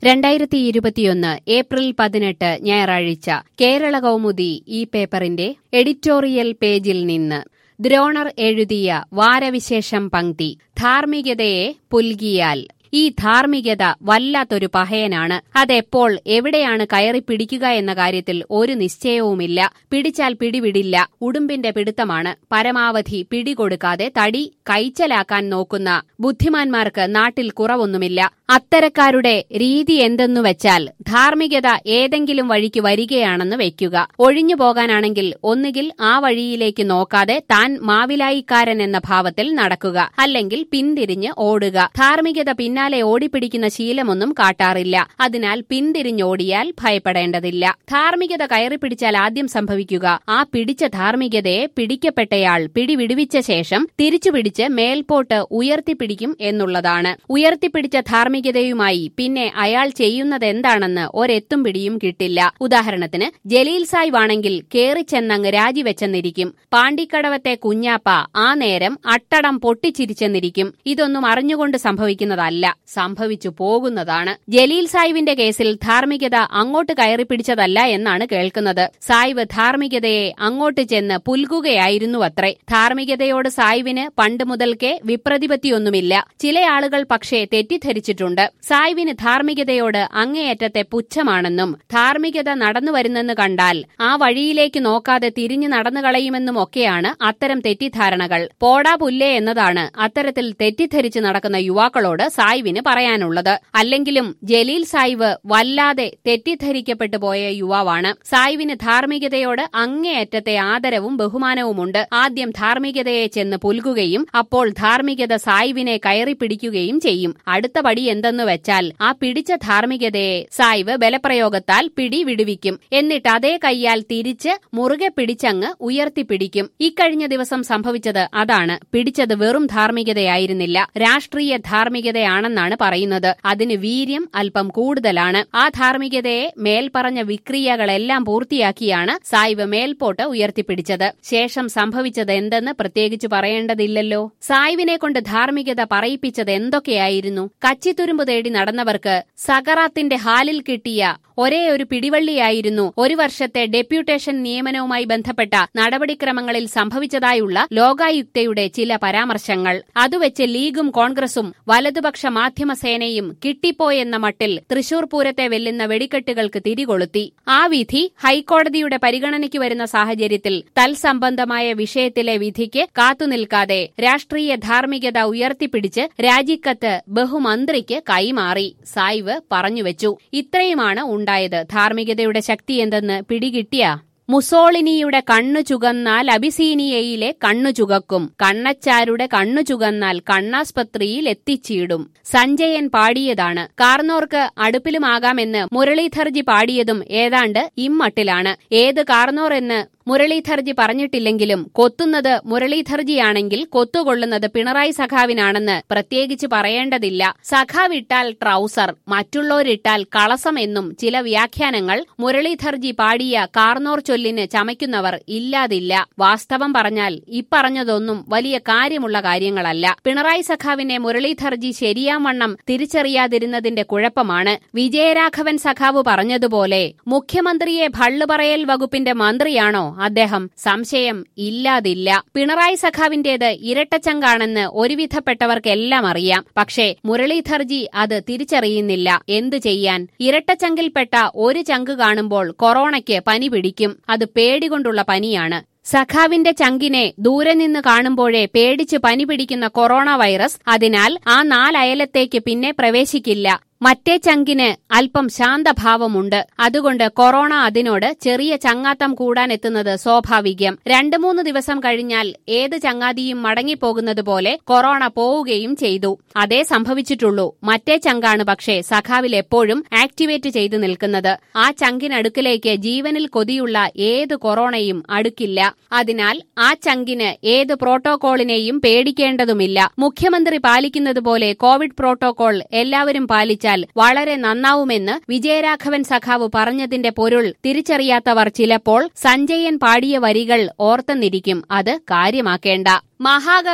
രണ്ടായിരത്തി ഇരുപത്തിയൊന്ന് ഏപ്രിൽ പതിനെട്ട് ഞായറാഴ്ച കേരള കൗമുദി ഈ പേപ്പറിന്റെ എഡിറ്റോറിയൽ പേജിൽ നിന്ന് ദ്രോണർ എഴുതിയ വാരവിശേഷം പങ്ക്തി ധാർമ്മികതയെ പുൽകിയാൽ ഈ ധാർമ്മികത വല്ലാത്തൊരു പഹയനാണ് അതെപ്പോൾ എവിടെയാണ് കയറി പിടിക്കുക എന്ന കാര്യത്തിൽ ഒരു നിശ്ചയവുമില്ല പിടിച്ചാൽ പിടിവിടില്ല ഉടുമ്പിന്റെ പിടുത്തമാണ് പരമാവധി പിടികൊടുക്കാതെ തടി കൈച്ചലാക്കാൻ നോക്കുന്ന ബുദ്ധിമാന്മാർക്ക് നാട്ടിൽ കുറവൊന്നുമില്ല അത്തരക്കാരുടെ രീതി എന്തെന്നു വെച്ചാൽ ധാർമ്മികത ഏതെങ്കിലും വഴിക്ക് വരികയാണെന്ന് വെക്കുക ഒഴിഞ്ഞു പോകാനാണെങ്കിൽ ഒന്നുകിൽ ആ വഴിയിലേക്ക് നോക്കാതെ താൻ മാവിലായിക്കാരൻ എന്ന ഭാവത്തിൽ നടക്കുക അല്ലെങ്കിൽ പിന്തിരിഞ്ഞ് ഓടുക ധാർമ്മികത പിന്നാലെ ഓടിപ്പിടിക്കുന്ന ശീലമൊന്നും കാട്ടാറില്ല അതിനാൽ പിന്തിരിഞ്ഞോടിയാൽ ഭയപ്പെടേണ്ടതില്ല ധാർമ്മികത കയറി പിടിച്ചാൽ ആദ്യം സംഭവിക്കുക ആ പിടിച്ച ധാർമ്മികതയെ പിടിക്കപ്പെട്ടയാൾ പിടിവിടുവിച്ച ശേഷം തിരിച്ചുപിടിച്ച് മേൽപോട്ട് ഉയർത്തിപ്പിടിക്കും എന്നുള്ളതാണ് ഉയർത്തിപ്പിടിച്ച ധാർമ്മികതയുമായി പിന്നെ അയാൾ ചെയ്യുന്നതെന്താണെന്ന് ഒരെത്തും പിടിയും കിട്ടില്ല ഉദാഹരണത്തിന് ജലീൽ സായിബ് ആണെങ്കിൽ കേറിച്ചെന്നങ്ങ് രാജിവെച്ചെന്നിരിക്കും പാണ്ടിക്കടവത്തെ കുഞ്ഞാപ്പ ആ നേരം അട്ടടം പൊട്ടിച്ചിരിച്ചെന്നിരിക്കും ഇതൊന്നും അറിഞ്ഞുകൊണ്ട് സംഭവിക്കുന്നതല്ല സംഭവിച്ചു പോകുന്നതാണ് ജലീൽ സായിബിന്റെ കേസിൽ ധാർമ്മികത അങ്ങോട്ട് കയറി പിടിച്ചതല്ല എന്നാണ് കേൾക്കുന്നത് സായിബ് ധാർമ്മികതയെ അങ്ങോട്ട് ചെന്ന് പുൽകുകയായിരുന്നു അത്രേ ധാർമ്മികതയോട് സായിബിന് പണ്ട് മുതൽക്കേ വിപ്രതിപത്തിയൊന്നുമില്ല ചില ആളുകൾ പക്ഷേ തെറ്റിദ്ധരിച്ചിട്ടുണ്ട് സായിബിന് ധാർമ്മികതയോട് അങ്ങേയറ്റത്തെ പുച്ഛമാണെന്നും ധാർമ്മികത നടന്നു വരുന്നെന്ന് കണ്ടാൽ ആ വഴിയിലേക്ക് നോക്കാതെ തിരിഞ്ഞു നടന്നു കളയുമെന്നും ഒക്കെയാണ് അത്തരം തെറ്റിദ്ധാരണകൾ പോടാ പുല്ലേ എന്നതാണ് അത്തരത്തിൽ തെറ്റിദ്ധരിച്ച് നടക്കുന്ന യുവാക്കളോട് സായിബിന് പറയാനുള്ളത് അല്ലെങ്കിലും ജലീൽ സായിബ് വല്ലാതെ തെറ്റിദ്ധരിക്കപ്പെട്ടു പോയ യുവാവാണ് സായിബിന് ധാർമ്മികതയോട് അങ്ങേയറ്റത്തെ ആദരവും ബഹുമാനവുമുണ്ട് ആദ്യം ധാർമ്മികതയെ ചെന്ന് പുൽകുകയും അപ്പോൾ ധാർമ്മികത സായിബിനെ കയറി പിടിക്കുകയും ചെയ്യും അടുത്ത പടി എന്തെന്ന് വെച്ചാൽ ആ പിടിച്ച ധാർമ്മികതയെ സായിബ് ബലപ്രയോഗത്താൽ പിടി വിടുവിക്കും എന്നിട്ട് അതേ കൈയാൽ തിരിച്ച് മുറുകെ പിടിച്ചങ്ങ് ഉയർത്തിപ്പിടിക്കും ഇക്കഴിഞ്ഞ ദിവസം സംഭവിച്ചത് അതാണ് പിടിച്ചത് വെറും ധാർമ്മികതയായിരുന്നില്ല രാഷ്ട്രീയ ധാർമ്മികതയാണെന്നാണ് പറയുന്നത് അതിന് വീര്യം അല്പം കൂടുതലാണ് ആ ധാർമ്മികതയെ മേൽപ്പറഞ്ഞ വിക്രിയകളെല്ലാം പൂർത്തിയാക്കിയാണ് സായിബ് മേൽപോട്ട് ഉയർത്തിപ്പിടിച്ചത് ശേഷം സംഭവിച്ചത് എന്തെന്ന് പ്രത്യേകിച്ച് പറയേണ്ടതില്ലല്ലോ സായിബിനെ കൊണ്ട് ധാർമ്മികത പറയിപ്പിച്ചത് എന്തൊക്കെയായിരുന്നു കച്ചിത്തുരുമ്പ് തേടി നടന്നവർക്ക് സകറാത്തിന്റെ ഹാലിൽ കിട്ടിയ ഒരേ ഒരു പിടിവള്ളിയായിരുന്നു ഒരു വർഷത്തെ ഡെപ്യൂട്ടേഷൻ നിയമനവുമായി ബന്ധപ്പെട്ട നടപടിക്രമങ്ങളിൽ സംഭവിച്ചതായുള്ള ലോകായുക്തയുടെ ചില പരാമർശങ്ങൾ അതുവെച്ച് ലീഗും കോൺഗ്രസും വലതുപക്ഷ മാധ്യമസേനയും കിട്ടിപ്പോയെന്ന മട്ടിൽ തൃശൂർ പൂരത്തെ വെല്ലുന്ന വെടിക്കെട്ടുകൾക്ക് തിരികൊളുത്തി ആ വിധി ഹൈക്കോടതിയുടെ പരിഗണനയ്ക്ക് വരുന്ന സാഹചര്യത്തിൽ തൽസംബന്ധമായ വിഷയത്തിലെ വിധിക്ക് കാത്തുനിൽക്കാതെ രാഷ്ട്രീയ ധാർമ്മികത ഉയർത്തിപ്പിടിച്ച് രാജിക്കത്ത് ബഹുമന്ത്രിക്ക് കൈമാറി സായിവ് പറഞ്ഞുവെച്ചു ഇത്രയുമാണ് ഉണ്ടായത് ധാർമ്മികതയുടെ ശക്തി എന്തെന്ന് പിടികിട്ടിയ മുസോളിനിയുടെ കണ്ണു ചുകന്നാൽ അബിസീനിയയിലെ കണ്ണു ചുകക്കും കണ്ണച്ചാരുടെ കണ്ണു ചുകന്നാൽ കണ്ണാസ്പത്രിയിൽ എത്തിച്ചീടും സഞ്ജയൻ പാടിയതാണ് കാർന്നോർക്ക് അടുപ്പിലുമാകാമെന്ന് മുരളീധർജി പാടിയതും ഏതാണ്ട് ഇമ്മട്ടിലാണ് ഏത് കാർന്നോർ എന്ന് മുരളീധർജി പറഞ്ഞിട്ടില്ലെങ്കിലും കൊത്തുന്നത് മുരളീധർജിയാണെങ്കിൽ കൊത്തുകൊള്ളുന്നത് പിണറായി സഖാവിനാണെന്ന് പ്രത്യേകിച്ച് പറയേണ്ടതില്ല സഖാവിട്ടാൽ ട്രൗസർ മറ്റുള്ളവരിട്ടാൽ കളസം എന്നും ചില വ്യാഖ്യാനങ്ങൾ മുരളീധർജി പാടിയ കാർന്നോർ ചൊല്ലിന് ചമയ്ക്കുന്നവർ ഇല്ലാതില്ല വാസ്തവം പറഞ്ഞാൽ ഇപ്പറഞ്ഞതൊന്നും വലിയ കാര്യമുള്ള കാര്യങ്ങളല്ല പിണറായി സഖാവിനെ മുരളീധർജി ശരിയാവണ്ണം തിരിച്ചറിയാതിരുന്നതിന്റെ കുഴപ്പമാണ് വിജയരാഘവൻ സഖാവ് പറഞ്ഞതുപോലെ മുഖ്യമന്ത്രിയെ ഭള്ളുപറയൽ വകുപ്പിന്റെ മന്ത്രിയാണോ അദ്ദേഹം സംശയം ഇല്ലാതില്ല പിണറായി സഖാവിന്റേത് ഇരട്ടച്ചങ്കാണെന്ന് ഒരുവിധപ്പെട്ടവർക്കെല്ലാം അറിയാം പക്ഷേ മുരളീധർജി അത് തിരിച്ചറിയുന്നില്ല എന്തു ചെയ്യാൻ ഇരട്ടച്ചങ്കിൽപ്പെട്ട ഒരു ചങ്ക് കാണുമ്പോൾ കൊറോണയ്ക്ക് പനി പിടിക്കും അത് പേടികൊണ്ടുള്ള പനിയാണ് സഖാവിന്റെ ചങ്കിനെ ദൂരെ നിന്ന് കാണുമ്പോഴേ പേടിച്ച് പനി പിടിക്കുന്ന കൊറോണ വൈറസ് അതിനാൽ ആ നാലയലത്തേക്ക് പിന്നെ പ്രവേശിക്കില്ല മറ്റേ ചങ്കിന് അല്പം ശാന്തഭാവമുണ്ട് അതുകൊണ്ട് കൊറോണ അതിനോട് ചെറിയ ചങ്ങാത്തം കൂടാനെത്തുന്നത് സ്വാഭാവികം രണ്ടു മൂന്ന് ദിവസം കഴിഞ്ഞാൽ ഏത് ചങ്ങാതിയും മടങ്ങിപ്പോകുന്നത് പോലെ കൊറോണ പോവുകയും ചെയ്തു അതേ സംഭവിച്ചിട്ടുള്ളൂ മറ്റേ ചങ്കാണ് പക്ഷേ സഖാവിൽ എപ്പോഴും ആക്ടിവേറ്റ് ചെയ്തു നിൽക്കുന്നത് ആ ചങ്കിനടുക്കിലേക്ക് ജീവനിൽ കൊതിയുള്ള ഏത് കൊറോണയും അടുക്കില്ല അതിനാൽ ആ ചങ്കിന് ഏത് പ്രോട്ടോകോളിനെയും പേടിക്കേണ്ടതുമില്ല മുഖ്യമന്ത്രി പാലിക്കുന്നതുപോലെ കോവിഡ് പ്രോട്ടോകോൾ എല്ലാവരും പാലിച്ചാൽ വളരെ നന്നാവുമെന്ന് വിജയരാഘവൻ സഖാവ് പറഞ്ഞതിന്റെ പൊരുൾ തിരിച്ചറിയാത്തവർ ചിലപ്പോൾ സഞ്ജയൻ പാടിയ വരികൾ ഓർത്തെന്നിരിക്കും അത് കാര്യമാക്കേണ്ട മഹാകവി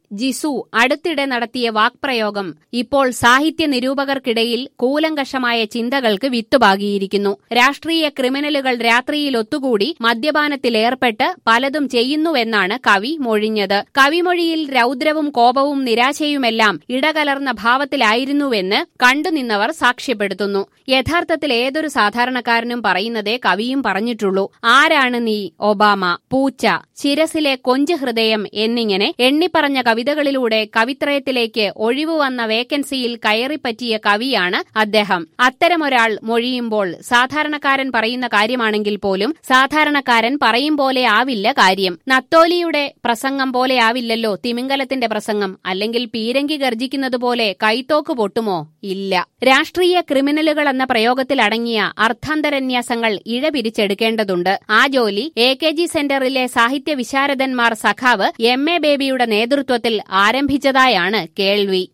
ജിസു അടുത്തിടെ നടത്തിയ വാക്പ്രയോഗം ഇപ്പോൾ സാഹിത്യ നിരൂപകർക്കിടയിൽ കൂലങ്കഷമായ ചിന്തകൾക്ക് വിത്തുപാകിയിരിക്കുന്നു രാഷ്ട്രീയ ക്രിമിനലുകൾ രാത്രിയിൽ ഒത്തുകൂടി മദ്യപാനത്തിലേർപ്പെട്ട് പലതും ചെയ്യുന്നുവെന്നാണ് കവി മൊഴിഞ്ഞത് കവിമൊഴിയിൽ രൗദ്രവും കോപവും നിരാശയുമെല്ലാം ഇടകലർന്ന ഭാവത്തിലായിരുന്നുവെന്ന് കണ്ടുനിന്നവർ സാക്ഷ്യപ്പെടുത്തുന്നു യഥാർത്ഥത്തിൽ ഏതൊരു സാധാരണക്കാരനും പറയുന്നതേ കവിയും പറഞ്ഞിട്ടുള്ളൂ ആരാണ് നീ ഒബാമ പൂച്ച ശിരസിലെ കൊഞ്ച് ഹൃദയം എന്നിങ്ങനെ എണ്ണിപ്പറഞ്ഞ കവിതകളിലൂടെ കവിത്രയത്തിലേക്ക് ഒഴിവു വന്ന വേക്കൻസിയിൽ കയറിപ്പറ്റിയ കവിയാണ് അദ്ദേഹം അത്തരമൊരാൾ മൊഴിയുമ്പോൾ സാധാരണക്കാരൻ പറയുന്ന കാര്യമാണെങ്കിൽ പോലും സാധാരണക്കാരൻ പറയും പോലെ ആവില്ല കാര്യം നത്തോലിയുടെ പ്രസംഗം പോലെ ആവില്ലല്ലോ തിമിംഗലത്തിന്റെ പ്രസംഗം അല്ലെങ്കിൽ പീരങ്കി ഗർജിക്കുന്നത് പോലെ കൈത്തോക്ക് പൊട്ടുമോ ഇല്ല രാഷ്ട്രീയ ക്രിമിനലുകൾ എന്ന പ്രയോഗത്തിൽ അടങ്ങിയ അർത്ഥാന്തരന്യാസങ്ങൾ ഇഴ പിരിച്ചെടുക്കേണ്ടതുണ്ട് ആ ജോലി എ കെ ജി സെന്ററിലെ സാഹിത്യ വിശാരദന്മാർ സഖാവ് എം എ ബേബിയുടെ നേതൃത്വത്തിൽ ആരംഭിച്ചതായാണ് കേൾവി